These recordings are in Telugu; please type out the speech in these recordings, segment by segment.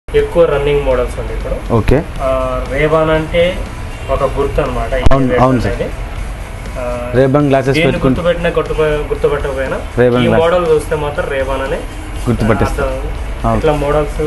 ఎక్కువ రన్నింగ్ మోడల్స్ ఉంది ఇప్పుడు ఓకే ఆ, రేబాన్ అంటే ఒక గుర్తు అనమాట అవును, అవును సార్. రేబాన్ గ్లాసెస్ పెట్టుకుంటే గుర్తుపెట్టిన గుర్తు గుర్తుపెట్టకపోయినా రేబాన్ ఈ glass. మోడల్ చూస్తే మాత్రం రేబాన్ అనే గుర్తుపట్టేస్తారు అర్థం. అవును. ఇట్లా మోడల్స్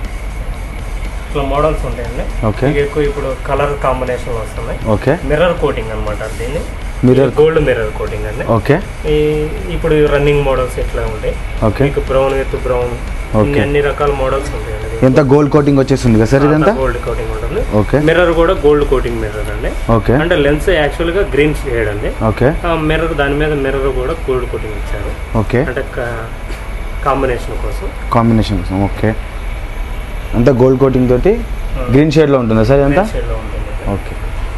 ఇట్లా మోడల్స్ ఉంటాయండి ఓకే ఇవి ఎక్కువ ఇప్పుడు కలర్ కాంబినేషన్ వస్తున్నాయి ఓకే మిర్రర్ కోటింగ్ అనమాట దీన్ని మిర్రర్ గోల్డ్ మిర్రర్ కోటింగ్ అండి ఓకే ఈ ఇప్పుడు రన్నింగ్ మోడల్స్ ఇట్లా ఉంటాయి ఓకే మీకు బ్రౌన్ విత్ బ్రౌన్ Okay. అన్ని రకాల మోడల్స్ ఉంటాయండి ఎంత గోల్డ్ కోటింగ్ వచ్చేస్తుంది కదా సార్ ఇదంతా గోల్డ్ కోటింగ్ ఉంటుంది ఓకే మిర్రర్ కూడా గోల్డ్ కోటింగ్ మిర్రర్ అండి ఓకే అంటే లెన్స్ యాక్చువల్ గా గ్రీన్ షేడ్ అండి ఓకే ఆ మిర్రర్ దాని మీద మిర్రర్ కూడా గోల్డ్ కోటింగ్ ఇచ్చారు ఓకే అంటే కాంబినేషన్ కోసం కాంబినేషన్ కోసం ఓకే అంతా గోల్డ్ కోటింగ్ తోటి గ్రీన్ షేడ్లో ఉంటుందా సార్ ఇదంతా Green shade లో ఉంటుంది ఓకే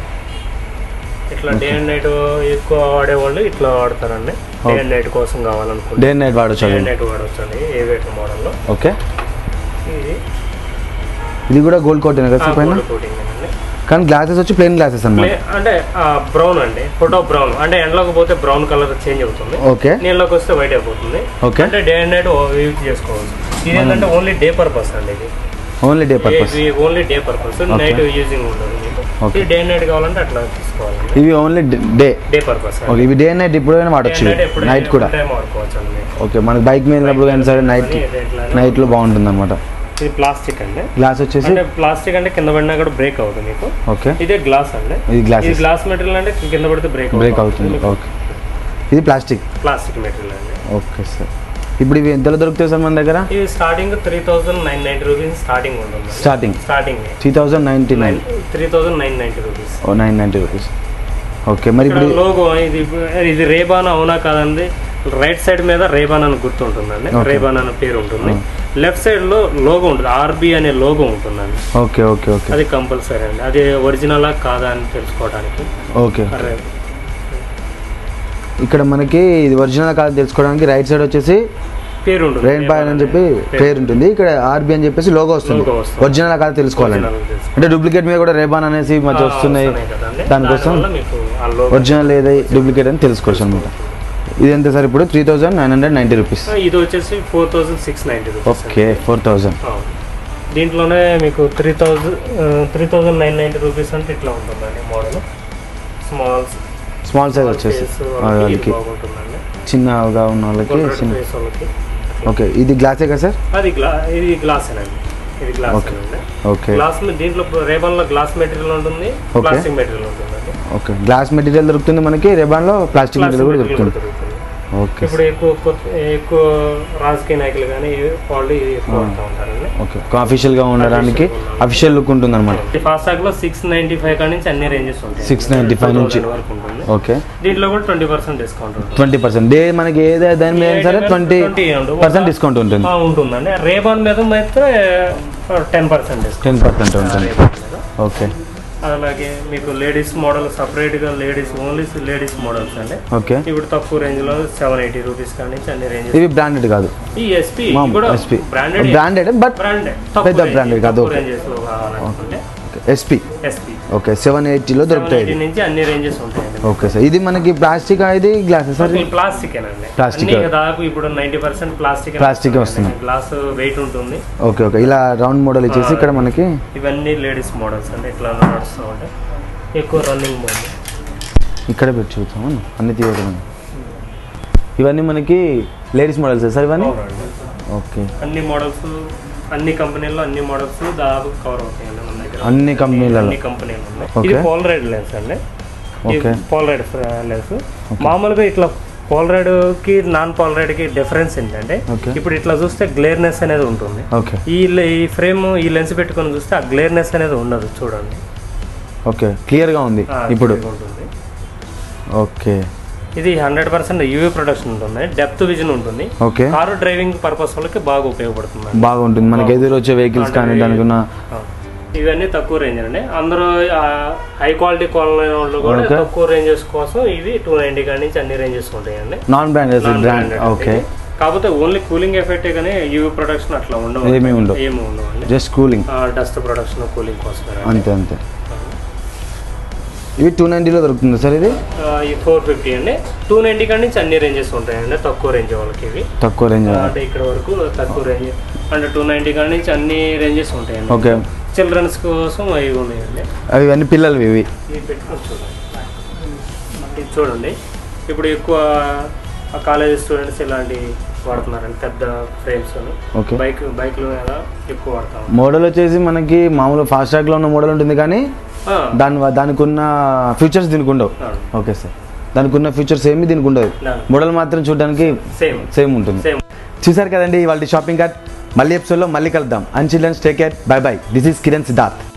ఇట్లా డే అండ్ నైట్ ఎక్కువ వాడేవాళ్ళు ఇట్లా వాడతారండి డే అండ్ నైట్ కోసం కావాలనుకుంటే డే అండ్ నైట్ వాడచ్చు డే అది అండ్ నైట్ వాడవచ్చు అండి ఏ వెయిట్ మోడల్లో ఓకే ఇది ఇది కూడా గోల్డ్ కోటింగ్ కదా సార్ పైన గోల్డ్ కోటింగ్ అండి కానీ గ్లాసెస్ వచ్చి ప్లెయిన్ గ్లాసెస్ అన్నమాట ప్లే- అంటే బ్రౌన్ అండి ఫోటో బ్రౌన్ అంటే ఎండలోకి పోతే బ్రౌన్ కలర్ చేంజ్ అవుతుంది ఓకే నీళ్ళకి వస్తే వైట్ అయిపోతుంది ఓకే అంటే డే అండ్ నైట్ యూజ్ చేసుకోవచ్చు ఇది ఏంటంటే ఓన్లీ డే పర్పస్ అండి ఇది ఓన్లీ డే పర్పస్ ఇది only day purpose night using ఉండదు మీకు Okay. ఇది డే అండ్ నైట్ కావాలంటే అట్లా తీసుకోవాలండి ఇవి only day day purpose okay ఇవి డే అండ్ నైట్ ఎప్పుడైనా వాడచ్చు నైట్ కూడా టైం వాడుకోవచ్చు అండి మీకు ఓకే మనకి బైక్ మీద వెళ్ళినప్పుడు కానీ సరే నైట్ ఇది ఎట్లా అయినా నైట్లో బాగుంటుంది అనమాట ఇది ప్లాస్టిక్ అండి గ్లాస్ వచ్చేసి అంటే ప్లాస్టిక్ అంటే కింద పడినా కూడా బ్రేక్ అవుతుంది మీకు ఓకే ఇదే గ్లాస్ అండి ఇది ఇది గ్లాసెస్ గ్లాస్ మెటీరియల్ అంటే కింద పడితే బ్రేక్ బ్రేక్ అవుతుంది ఓకే ఇది ప్లాస్టిక్ ప్లాస్టిక్ మెటీరియల్ అండి ఓకే సార్ ఇప్పుడు ఇవి ఎంతలో దొరుకుతాయి సార్ మన దగ్గర ఇది starting three thousand nine ninety rupees starting ఉంటుంది starting starting three thousand ninety nine three thousand nine ninety rupees ఓ నైన్ నైంటీ రూపీస్ ఓకే మరి ఇక్కడ ఇప్పుడు లోగో ఇది ఇది రేబాన్ అవునా కాదండి రైట్ సైడ్ మీద రేబాన్ అని గుర్తు ఉంటుందండి Okay. రేబాన్ అనే పేరు ఉంటుంది లెఫ్ట్ సైడ్ లో లోగో ఉంటుంది ఆర్బి అనే లోగో ఉంటుందండి ఓకే ఓకే ఓకే అది కంపల్సరీ అండి అది ఒరిజినలా కాదా అని తెలుసుకోవడానికి ఓకే అరే, ఇక్కడ మనకి ఇది ఒరిజినల్ కాదు తెలుసుకోవడానికి రైట్ సైడ్ వచ్చేసి పేరు ఉంటుంది రెయిన్ బాయ్ అని చెప్పి పేరు ఉంటుంది ఇక్కడ ఆర్బి అని చెప్పేసి లోగో వస్తుంది Logo వస్తుంది. ఒరిజినల్ కాదు తెలుసుకోవాలండి Original తెలుసుకో- అంటే డూప్లికేట్ మీద కూడా రేబాన్ అనేసి ఈ మధ్య ఆ, వస్తున్నాయి కదండి. దానికోసం దానివల్ల మీకు ఆ logo ఒరిజినల్ ఏదై డూప్లికేట్ అని తెలుసుకోవచ్చు అనమాట ఇది ఎంత సార్ ఇప్పుడు three thousand nine hundred ninety rupees ఇది వచ్చేసి four thousand six ninety rupees okay four thousand అవును. దీంట్లోనే మీకు three thousand three thousand nine ninety rupees అంటే ఇట్లా ఉంటుందండి మోడల్ స్మాల్స్ స్మాల్ సైజ్ వచ్చేసి ఆ, వాళ్ళకి బాగుంటుందండి చిన్నగా ఉన్న వాళ్ళకి కొండ్రెడ్ చిన్న ఫేస్ వాళ్ళకి ఓకే ఇది గ్లాసే కదా సార్ అది గ్లా ఇది గ్లాస్ అండి ఇది గ్లాస్ Okay. అండి ఓకే గ్లాస్ దీంట్లో రేబన్ లో గ్లాస్ మెటీరియల్ ఉంటుంది Okay. ప్లాస్టిక్ మెటీరియల్ ఉంటుందండి ఓకే గ్లాస్ మెటీరియల్ దొరుకుతుంది మనకి రెబాన్లో ప్లాస్టిక్ మెటీరియల్ కూడా Plastic material దొరుకుతుంది కూడా దొరుకుతుంది ఓకే ఇప్పుడు ఎక్కువ కొత్త- ఎక్కువ రాజకీయ నాయకులు కానీ వాళ్ళు ఇది ఎక్కువ వాడుతూ ఉంటారండి ఓకే అఫీషియల్గా ఉండడానికి అఫీషియల్ లుక్ ఉంటుంది అనమాట ఈ ఫాస్టాగ్ లో సిక్స్ నైన్టీ ఫైవ్ కాడి నుంచి అన్ని రేంజెస్ ఉంటాయి 695 నుంచి. 2000 వరకు ఉంటుంది ఓకే దీంట్లో కూడా ట్వంటీ పర్సెంట్ డిస్కౌంట్ ఉంటుంది ట్వంటీ పర్సెంట్ డే మనకి ఏదే దాని మీద అయినా సరే ట్వంటీ 20 ఉంటుంది. పర్సెంట్ డిస్కౌంట్ ఉంటుంది ఆ, ఉంటుందండి రేబాన్ మీద అయితే ten percent discount ten percent ఉంటుంది ఓకే అలాగే మీకు లేడీస్ మోడల్ సపరేట్ గా లేడీస్ ఓన్లీ లేడీస్ మోడల్స్ అండి ఓకే ఇప్పుడు తక్కువ రేంజ్ లో సెవెన్ ఎయిటీ రూపీస్ కాడి నుంచి అన్ని రేంజెస్ ఇవి బ్రాండెడ్ కాదు ఈ ఎస్పీ మా కూడా SP branded branded but branded పెద్ద branded కాదు, okay. రేంజెస్ లో కావాలనుకుంటే ఎస్పీ ఎస్పీ ఓకే సెవెన్ ఎయిటీలో దొరుకుతాయి ఇది. నుంచి అన్ని రేంజెస్ ఉంటాయండి ఓకే సార్ ఇది మనకి ప్లాస్టిక్ ఇది గ్లాసెస్ సార్ ప్లాస్టిక్ ఏనండి Plastic. అన్ని దాదాపు ఇప్పుడు నైన్టీ పర్సెంట్ ప్లాస్టిక్ Plastic ఏ వస్తుంది. గ్లాస్ వెయిట్ ఉంటుంది ఓకే ఓకే ఇలా రౌండ్ మోడల్ ఇచ్చేసి ఇక్కడ మనకి ఇవన్నీ లేడీస్ మోడల్స్ అండి ఇట్లా నడుస్తూ ఉంటాయి ఎక్కువ రన్నింగ్ మోడల్ ఇక్కడ పెట్టి చూద్దాం అన్ని తీయడం ఇవన్నీ మనకి లేడీస్ మోడల్స్ సార్ ఇవన్నీ అవునండి ఓకే అన్ని మోడల్స్ అన్ని కంపెనీల్లో అన్ని మోడల్స్ దాదాపు కవర్ అవుతాయండి మన దగ్గర అన్ని కంపెనీలలో అన్ని కంపెనీలు ఉన్నాయి Okay. ఇది పోలరైడ్ లెన్స్ అండి Okay. పోలరైడ్ లెన్స్ మామూలుగా ఇట్లా పోలరైడ్ కి నాన్ పోలరైడ్ కి డిఫరెన్స్ ఏంటంటే Okay. ఇప్పుడు ఇట్లా చూస్తే గ్లేర్నెస్ అనేది ఉంటుంది ఓకే ఈ లె- ఈ ఫ్రేమ్ ఈ లెన్స్ పెట్టుకొని చూస్తే ఆ గ్లేర్నెస్ అనేది ఉండదు చూడండి ఓకే క్లియర్గా ఉంది ఆ, ఇప్పుడు clear గా ఉంటుంది ఓకే ఇది హండ్రెడ్ పర్సెంట్ యూవీ ప్రొడక్షన్ ఉంటుంది డెప్త్ విజన్ ఉంటుంది ఓకే కారు డ్రైవింగ్ పర్పస్ వాళ్ళకి బాగా ఉపయోగపడుతుంది బాగుంటుంది మనకి ఎదురు వచ్చే వెహికల్స్ కానీ దానికి ఉన్న ఇవన్నీ తక్కువ రేంజ్ అండి అందరూ హై క్వాలిటీ కొనలేని వాళ్ళు కూడా Okay. తక్కువ రేంజెస్ కోసం ఇవి టూ నైన్టీ కాడి నుంచి అన్ని రేంజెస్ ఉంటాయండి non branded brand Non-branded okay ఇది. కాకపోతే ఓన్లీ కూలింగ్ ఎఫెక్ట్ కానీ యూవీ ప్రొడక్షన్ అట్లా ఉండవు ఏమీ ఉండవు. ఏమి ఉండవండి just cooling dust production cooling కోసం అంతే అంతే ఇవి టూ నైంటీలో దొరుకుతుంది సార్ ఇది ఈ ఫోర్ ఫిఫ్టీ అండి టూ నైన్టీ కాడి నుంచి అన్ని రేంజెస్ ఉంటాయండి తక్కువ రేంజ్ వాళ్ళకి ఇవి తక్కువ రేంజ్ అంటే ఇక్కడ వరకు తక్కువ రేంజ్ అండ్ టూ నైంటీ కాడి నుంచి అన్ని రేంజెస్ ఉంటాయండి ఓకే చిల్డ్రన్స్ కోసం అవి ఉన్నాయండి అవి ఇవన్నీ పిల్లలు ఇవి ఇది పెట్టుకొని చూడండి ఇది చూడండి ఇప్పుడు ఎక్కువ కాలేజ్ స్టూడెంట్స్ ఇలాంటి వాడుతున్నారండి పెద్ద ఫ్రేమ్స్ ఓకే. బైక్ బైక్లు మీద ఎక్కువ వాడతాం మోడల్ వచ్చేసి మనకి మామూలు ఫాస్ట్ ట్రాక్లో ఉన్న మోడల్ ఉంటుంది కానీ ఆ, దాని వ- దానికి ఉన్న ఫీచర్స్ దీనికి ఉండవు అవును. ఓకే సార్ దానికి ఉన్న ఫీచర్స్ ఏమి దీనికి ఉండదు అవును. మోడల్ మాత్రం చూడడానికి సేమ్ సేమ్ ఉంటుంది సేమ్ చూసారు కదండి వాళ్ళ షాపింగ్ కార్ట్ మళ్ళీ ఎపిసోడ్లో మళ్ళీ కలుద్దాం and children's take care bye bye this is Kiran Siddharth